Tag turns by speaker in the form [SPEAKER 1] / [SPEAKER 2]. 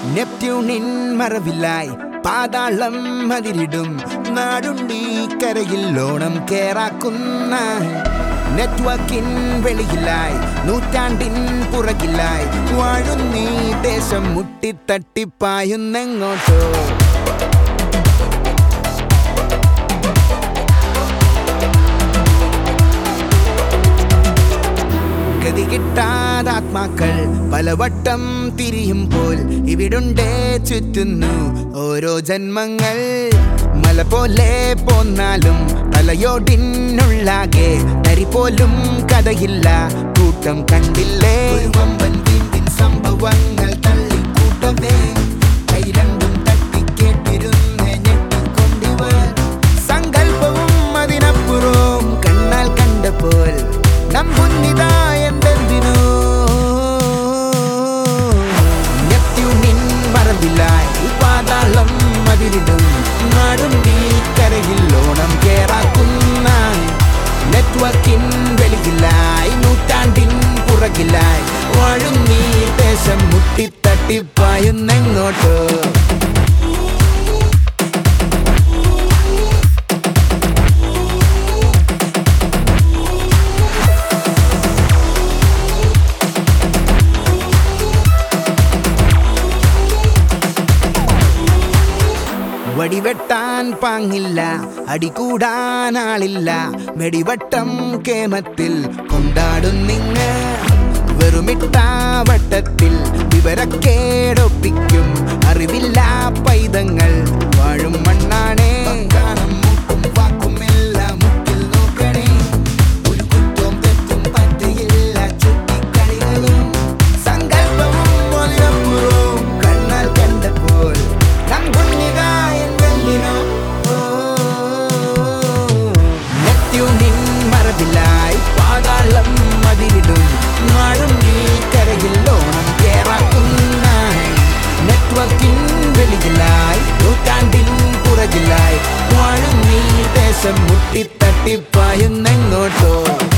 [SPEAKER 1] നെപ്റ്റ്യൂണിൻ മറവിലായി പാതാളം അതിരിടും നാടുണ്ടീ കരയിൽ ഓണം കേറാക്കുന്ന നെറ്റ്വർക്കിൻ വെളിയിലായി നൂറ്റാണ്ടിൻ പുറകിലായി വാഴുന്നീ ദേശം മുട്ടിത്തട്ടിപ്പായുന്നെങ്ങോട്ടോ ഗതി കിട്ടാതാത്മാക്കൾ പലവട്ടം തിരിയുമ്പോൾ ഇവിടുണ്ടേ ചുറ്റുന്നു ഓരോ ജന്മങ്ങൾ മല പോലെ പോന്നാലും തലയോടിനുള്ളാകെ തരി പോലും കഥയില്ല കൂട്ടം കണ്ടില്ലേ ഒരു വമ്പൻ വീണ്ടിൻ സംഭവങ്ങൾ തള്ളിക്കൂട്ടവേ കൈ രണ്ടും തട്ടിക്കേട്ടിരുന്ന് ഞെട്ടിക്കൊണ്ടിവർ സങ്കല്പവും അതിനപ്പുറവും കണ്ണാൽ കണ്ടപ്പോൾ നമ്പുന്നിതാ എന്തെന്തിനോ നെപ്റ്റ്യൂണിൻ മറവിലായി പാതാളം അതിരിടും നാടും ഈ കരയിൽ ഓണം കേറാക്കുന്ന നെറ്റ്വർക്കിൻ വെളിയിലായി നൂറ്റാണ്ടിൻ പുറകിലായി വാഴും നീ ദേശം മുട്ടിത്തട്ടിപ്പായുന്നെങ്ങോട്ടോ വടിവെട്ടാൻ പാങ്ങില്ല അടികൂടാൻ ആളില്ല വെടിവട്ടം കേമത്തിൽ കൊണ്ടാടുന്നിങ്ങ വെറുമിട്ട വട്ടത്തിൽ വിവരക്കേടൊപ്പിക്കും അറിവില്ല പൈതങ്ങൾ വാഴും മണ്ണാണേ കാണും മുട്ടും വാക്കും എല്ലാം മുട്ടിൽ നോക്കണേ ഒരു കുറ്റവും തെറ്റും പറ്റിയില്ല ചുറ്റിക്കളികളും സങ്കല്പവും ഒലിനപ്പുറവും കണ്ണാൽ കണ്ടപ്പോൾ നമ്പുന്നിക എന്തെല്ലിനോ നെറ്റ്യൂണിൻ മറവിലായി പാതാളം അതിരിടും നാടും ഈ കരയിൽ ഓണം കേറാക്കുന്ന നെറ്റ്വർക്കിൻ വെളിയിലായി നൂറ്റാണ്ടിൻ പുറകിലായി വാഴും നീ ദേശം മുട്ടിത്തട്ടിപ്പായുന്നെങ്ങോട്ടോ